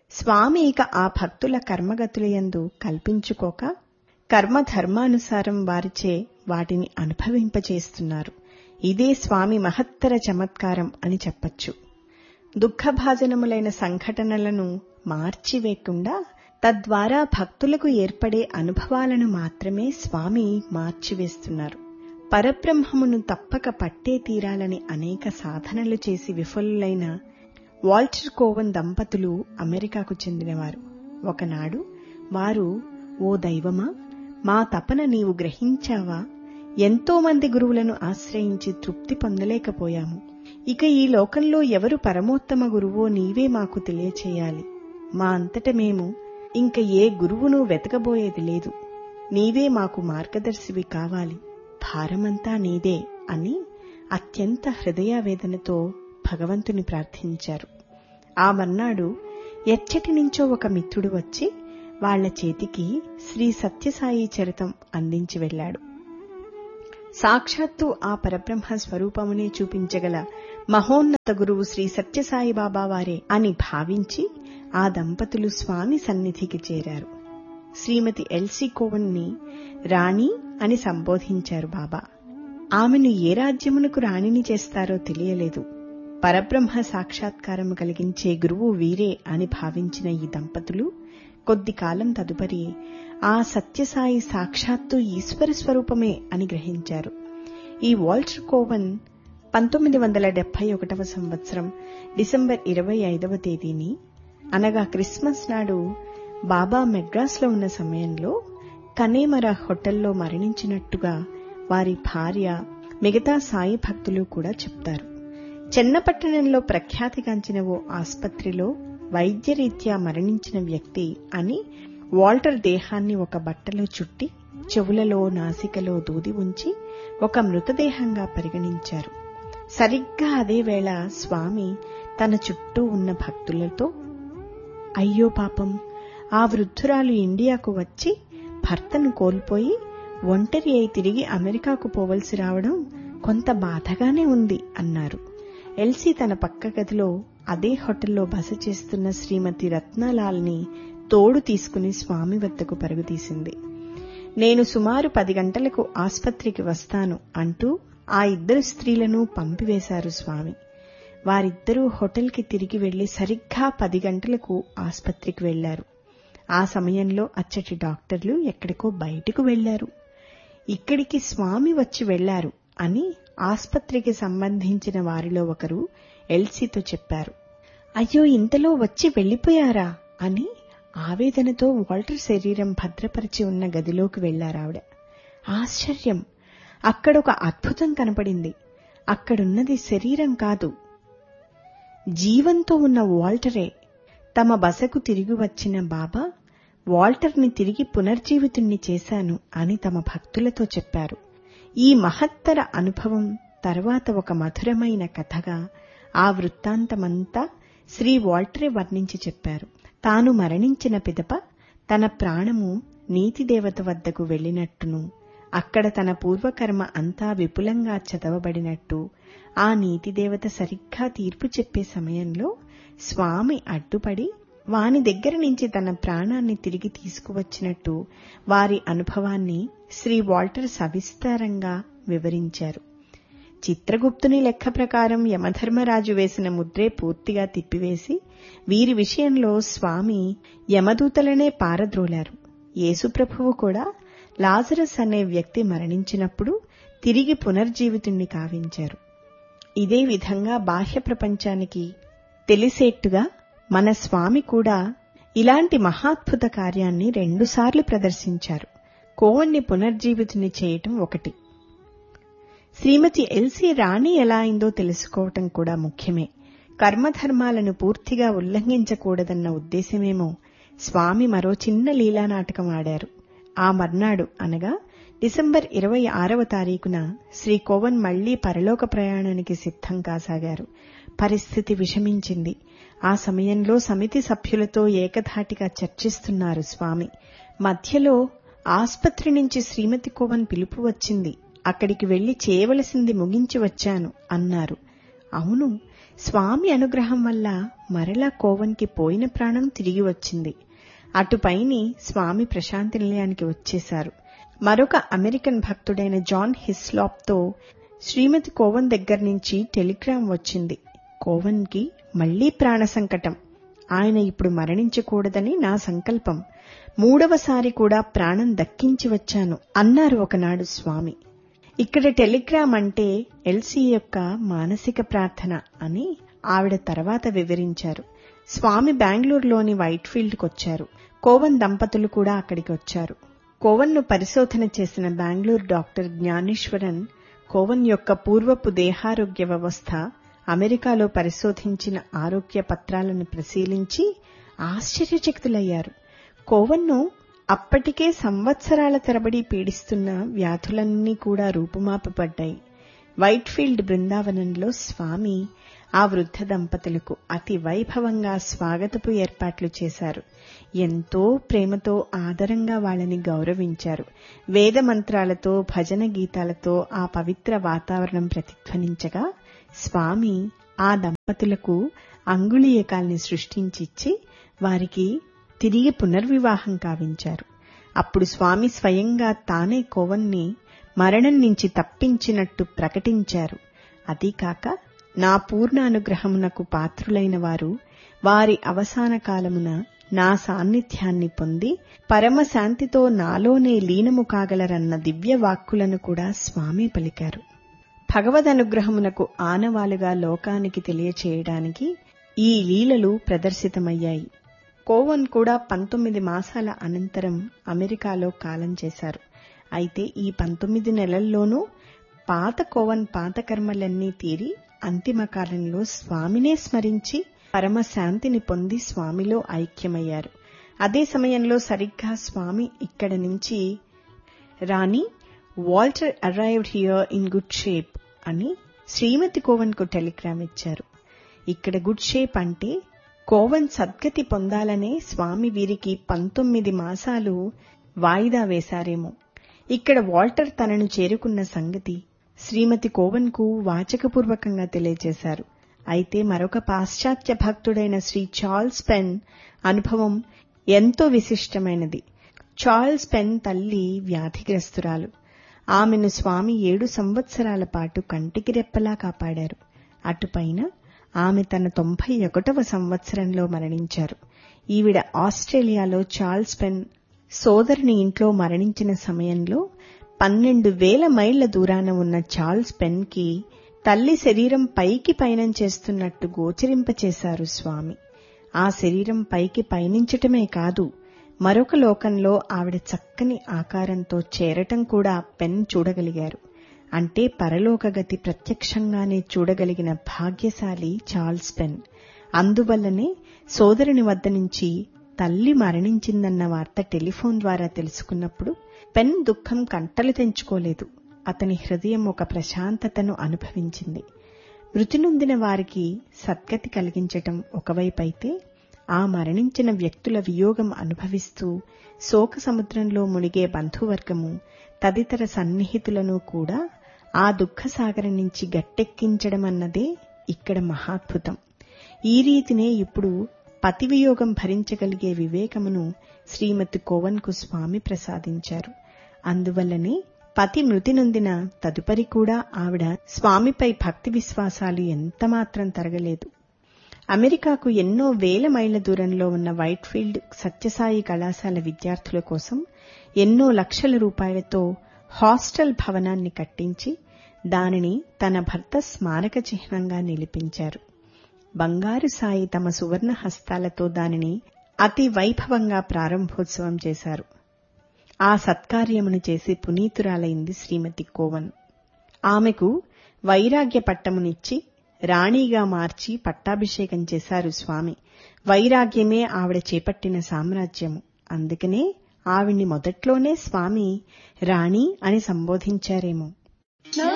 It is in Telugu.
స్వామి ఇక ఆ భక్తుల కర్మగతులయందు కల్పించుకోక కర్మధర్మానుసారం వారిచే వాటిని అనుభవింపచేస్తున్నారు ఇదే స్వామి మహత్తర చమత్కారం అని చెప్పచ్చు దుఃఖభాజనములైన సంఘటనలను మార్చివేయకుండా తద్వారా భక్తులకు ఏర్పడే అనుభవాలను మాత్రమే స్వామి మార్చివేస్తున్నారు పరబ్రహ్మమును తప్పక పట్టే తీరాలని అనేక సాధనలు చేసి విఫలులైన వాల్టర్ కోవన్ దంపతులు అమెరికాకు చెందినవారు ఒకనాడు వారు ఓ దైవమా మా తపన నీవు గ్రహించావా ఎంతో మంది గురువులను ఆశ్రయించి తృప్తి పొందలేకపోయాము ఇక ఈ లోకంలో ఎవరు పరమోత్తమ గురువో నీవే మాకు తెలియచేయాలి మా అంతట మేము ఇంక ఏ గురువును వెతకబోయేది లేదు నీవే మాకు మార్గదర్శివి కావాలి భారమంతా నీదే అని అత్యంత హృదయావేదనతో భగవంతుని ప్రార్థించారు ఆ మర్నాడు ఎచ్చటి నుంచో ఒక మిత్రుడు వచ్చి వాళ్ల చేతికి శ్రీ సత్యసాయి చరితం అందించి వెళ్లాడు సాక్షాత్తు ఆ పరబ్రహ్మ స్వరూపమునే చూపించగల మహోన్నత గురువు శ్రీ సత్యసాయి బాబా వారే అని భావించి ఆ దంపతులు స్వామి సన్నిధికి చేరారు శ్రీమతి ఎల్సీ కోవన్ని రాణి అని సంబోధించారు బాబా ఆమెను ఏ రాజ్యమునకు రాణిని చేస్తారో తెలియలేదు పరబ్రహ్మ సాక్షాత్కారము కలిగించే గురువు వీరే అని భావించిన ఈ దంపతులు కొద్ది కాలం తదుపరి ఆ సత్యసాయి సాక్షాత్తు ఈశ్వర స్వరూపమే అని గ్రహించారు ఈ వాల్టర్ కోవన్ పంతొమ్మిది వందల డెబ్బై ఒకటవ సంవత్సరం డిసెంబర్ ఇరవై ఐదవ తేదీని అనగా క్రిస్మస్ నాడు బాబా మెడ్రాస్లో ఉన్న సమయంలో కనేమర హోటల్లో మరణించినట్టుగా వారి భార్య మిగతా సాయి భక్తులు కూడా చెప్తారు చెన్నపట్టణంలో ప్రఖ్యాతిగాంచిన ఓ ఆస్పత్రిలో వైద్యరీత్యా మరణించిన వ్యక్తి అని వాల్టర్ దేహాన్ని ఒక బట్టలో చుట్టి చెవులలో నాసికలో దూది ఉంచి ఒక మృతదేహంగా పరిగణించారు సరిగ్గా అదే వేళ స్వామి తన చుట్టూ ఉన్న భక్తులతో అయ్యో పాపం ఆ వృద్ధురాలు ఇండియాకు వచ్చి భర్తను కోల్పోయి ఒంటరి అయి తిరిగి అమెరికాకు పోవలసి రావడం కొంత బాధగానే ఉంది అన్నారు ఎల్సీ తన పక్క గదిలో అదే హోటల్లో బస చేస్తున్న శ్రీమతి రత్నాలాల్ని తోడు తీసుకుని స్వామి వద్దకు పరుగుతీసింది నేను సుమారు పది గంటలకు ఆస్పత్రికి వస్తాను అంటూ ఆ ఇద్దరు స్త్రీలను పంపివేశారు స్వామి వారిద్దరూ హోటల్కి తిరిగి వెళ్లి సరిగ్గా పది గంటలకు ఆస్పత్రికి వెళ్లారు ఆ సమయంలో అచ్చటి డాక్టర్లు ఎక్కడికో బయటకు వెళ్లారు ఇక్కడికి స్వామి వచ్చి వెళ్లారు అని ఆస్పత్రికి సంబంధించిన వారిలో ఒకరు ఎల్సీతో చెప్పారు అయ్యో ఇంతలో వచ్చి వెళ్లిపోయారా అని ఆవేదనతో వాల్టర్ శరీరం భద్రపరిచి ఉన్న గదిలోకి వెళ్లారావిడ ఆశ్చర్యం అక్కడొక అద్భుతం కనపడింది అక్కడున్నది శరీరం కాదు జీవంతో ఉన్న వాల్టరే తమ బసకు తిరిగి వచ్చిన బాబా వాల్టర్ని తిరిగి పునర్జీవితుణ్ణి చేశాను అని తమ భక్తులతో చెప్పారు ఈ మహత్తర అనుభవం తర్వాత ఒక మధురమైన కథగా ఆ వృత్తాంతమంతా శ్రీ వాల్టరే వర్ణించి చెప్పారు తాను మరణించిన పిదప తన ప్రాణము నీతిదేవత వద్దకు వెళ్లినట్టును అక్కడ తన పూర్వకర్మ అంతా విపులంగా చదవబడినట్టు ఆ నీతిదేవత సరిగ్గా తీర్పు చెప్పే సమయంలో స్వామి అడ్డుపడి వాని దగ్గర నుంచి తన ప్రాణాన్ని తిరిగి తీసుకువచ్చినట్టు వారి అనుభవాన్ని శ్రీ వాల్టర్ సవిస్తారంగా వివరించారు చిత్రగుప్తుని లెక్క ప్రకారం యమధర్మరాజు వేసిన ముద్రే పూర్తిగా తిప్పివేసి వీరి విషయంలో స్వామి యమదూతలనే పారద్రోలారు యేసుప్రభువు కూడా లాజరస్ అనే వ్యక్తి మరణించినప్పుడు తిరిగి పునర్జీవితుణ్ణి కావించారు ఇదే విధంగా బాహ్య ప్రపంచానికి తెలిసేట్టుగా మన స్వామి కూడా ఇలాంటి మహాద్భుత కార్యాన్ని రెండుసార్లు ప్రదర్శించారు కోవన్ని పునర్జీవితుని చేయటం ఒకటి శ్రీమతి ఎల్సీ రాణి ఎలా అయిందో తెలుసుకోవటం కూడా ముఖ్యమే కర్మధర్మాలను పూర్తిగా ఉల్లంఘించకూడదన్న ఉద్దేశమేమో స్వామి మరో చిన్న లీలానాటకం ఆడారు ఆ మర్నాడు అనగా డిసెంబర్ ఇరవై ఆరవ తారీఖున శ్రీ కోవన్ మళ్లీ పరలోక ప్రయాణానికి సిద్ధం కాసాగారు పరిస్థితి విషమించింది ఆ సమయంలో సమితి సభ్యులతో ఏకధాటిగా చర్చిస్తున్నారు స్వామి మధ్యలో ఆస్పత్రి నుంచి శ్రీమతి కోవన్ పిలుపు వచ్చింది అక్కడికి వెళ్లి చేయవలసింది ముగించి వచ్చాను అన్నారు అవును స్వామి అనుగ్రహం వల్ల మరలా కోవన్కి పోయిన ప్రాణం తిరిగి వచ్చింది అటుపైని స్వామి ప్రశాంతి నిలయానికి వచ్చేశారు మరొక అమెరికన్ భక్తుడైన జాన్ హిస్లాప్తో శ్రీమతి కోవన్ దగ్గర నుంచి టెలిగ్రామ్ వచ్చింది కోవన్కి మళ్లీ ప్రాణ సంకటం ఆయన ఇప్పుడు మరణించకూడదని నా సంకల్పం మూడవసారి కూడా ప్రాణం దక్కించి వచ్చాను అన్నారు ఒకనాడు స్వామి ఇక్కడ టెలిగ్రామ్ అంటే ఎల్సీ యొక్క మానసిక ప్రార్థన అని ఆవిడ తర్వాత వివరించారు స్వామి బెంగళూరులోని వైట్ఫీల్డ్కి వచ్చారు కోవన్ దంపతులు కూడా అక్కడికి వచ్చారు కోవన్ను పరిశోధన చేసిన బెంగళూరు డాక్టర్ జ్ఞానేశ్వరన్ కోవన్ యొక్క పూర్వపు దేహారోగ్య వ్యవస్థ అమెరికాలో పరిశోధించిన ఆరోగ్య పత్రాలను పరిశీలించి ఆశ్చర్యచకితులయ్యారు కోవన్ను అప్పటికే సంవత్సరాల తరబడి పీడిస్తున్న వ్యాధులన్నీ కూడా రూపుమాపబడ్డాయి వైట్ఫీల్డ్ బృందావనంలో స్వామి ఆ వృద్ధ దంపతులకు అతి వైభవంగా స్వాగతపు ఏర్పాట్లు చేశారు ఎంతో ప్రేమతో ఆదరంగా వాళ్ళని గౌరవించారు వేద మంత్రాలతో భజన గీతాలతో ఆ పవిత్ర వాతావరణం ప్రతిధ్వనించగా స్వామి ఆ దంపతులకు అంగుళీయకాల్ని సృష్టించిచ్చి వారికి తిరిగి పునర్వివాహం కావించారు అప్పుడు స్వామి స్వయంగా తానే కోవన్ని మరణం నుంచి తప్పించినట్టు ప్రకటించారు అదీ కాక నా పూర్ణ అనుగ్రహమునకు పాత్రులైన వారు వారి అవసాన కాలమున నా సాన్నిధ్యాన్ని పొంది పరమశాంతితో నాలోనే లీనము కాగలరన్న దివ్య వాక్కులను కూడా స్వామి పలికారు భగవదనుగ్రహమునకు ఆనవాలుగా లోకానికి తెలియచేయడానికి ఈ లీలలు ప్రదర్శితమయ్యాయి కోవన్ కూడా పంతొమ్మిది మాసాల అనంతరం అమెరికాలో కాలం చేశారు అయితే ఈ పంతొమ్మిది నెలల్లోనూ పాత కోవన్ పాత కర్మలన్నీ తీరి అంతిమ కాలంలో స్వామినే స్మరించి పరమశాంతిని పొంది స్వామిలో ఐక్యమయ్యారు అదే సమయంలో సరిగ్గా స్వామి ఇక్కడ నుంచి Rani Walter arrived here in good shape అని శ్రీమతి కోవన్ కు టెలిగ్రామ్ ఇచ్చారు ఇక్కడ గుడ్ షేప్ అంటే కోవన్ సద్గతి పొందాలనే స్వామి వీరికి పంతొమ్మిది మాసాలు వాయిదా వేశారేమో ఇక్కడ వాల్టర్ తనను చేరుకున్న సంగతి శ్రీమతి కోవన్ కు వాచకపూర్వకంగా తెలియజేశారు అయితే మరొక పాశ్చాత్య భక్తుడైన శ్రీ చార్ల్స్ పెన్ అనుభవం ఎంతో విశిష్టమైనది చార్ల్స్ పెన్ తల్లి వ్యాధిగ్రస్తురాలు ఆమెను స్వామి ఏడు సంవత్సరాల పాటు కంటికి రెప్పలా కాపాడారు అటుపైన ఆమె తన తొంభై ఒకటవ సంవత్సరంలో మరణించారు ఈవిడ ఆస్ట్రేలియాలో చార్ల్స్ పెన్ సోదరుని ఇంట్లో మరణించిన సమయంలో పన్నెండు వేల మైళ్ల దూరాన ఉన్న చార్ల్స్ పెన్ కి తల్లి శరీరం పైకి పయనం చేస్తున్నట్టు గోచరింపచేశారు స్వామి ఆ శరీరం పైకి పయనించటమే కాదు మరొక లోకంలో ఆవిడ చక్కని ఆకారంతో చేరటం కూడా పెన్ చూడగలిగారు అంటే పరలోకగతి ప్రత్యక్షంగానే చూడగలిగిన భాగ్యశాలి చార్ల్స్ పెన్ అందువల్లనే సోదరుని వద్ద నుంచి తల్లి మరణించిందన్న వార్త టెలిఫోన్ ద్వారా తెలుసుకున్నప్పుడు పెన్ దుఃఖం కంటలు తెంచుకోలేదు అతని హృదయం ఒక ప్రశాంతతను అనుభవించింది మృతి నొందిన వారికి సద్గతి కలిగించటం ఒకవైపైతే ఆ మరణించిన వ్యక్తుల వియోగం అనుభవిస్తూ శోక సముద్రంలో మునిగే బంధువర్గము తదితర సన్నిహితులను కూడా ఆ దుఃఖసాగరం నుంచి గట్టెక్కించడమన్నదే ఇక్కడ మహాద్భుతం ఈ రీతినే ఇప్పుడు పతివియోగం భరించగలిగే వివేకమును శ్రీమతి కోవన్కు స్వామి ప్రసాదించారు అందువల్లనే పతి మృతి నొందిన తదుపరి కూడా ఆవిడ స్వామిపై భక్తి విశ్వాసాలు ఎంతమాత్రం తరగలేదు అమెరికాకు ఎన్నో వేల మైళ్ల దూరంలో ఉన్న వైట్ఫీల్డ్ సత్యసాయి కళాశాల విద్యార్థుల కోసం ఎన్నో లక్షల రూపాయలతో హాస్టల్ భవనాన్ని కట్టించి దానిని తన భర్త స్మారక చిహ్నంగా నిలిపించారు బంగారు సాయి తమ సువర్ణ హస్తాలతో దానిని అతి వైభవంగా ప్రారంభోత్సవం చేశారు ఆ సత్కార్యమును చేసి పునీతురాలైంది శ్రీమతి కోవన్ ఆమెకు వైరాగ్య పట్టమునిచ్చి రాణిగా మార్చి పట్టాభిషేకం చేశారు స్వామి వైరాగ్యమే ఆవిడ చేపట్టిన సామ్రాజ్యము అందుకనే ఆవిడ్ని మొదట్లోనే స్వామి రాణి అని సంబోధించారేమో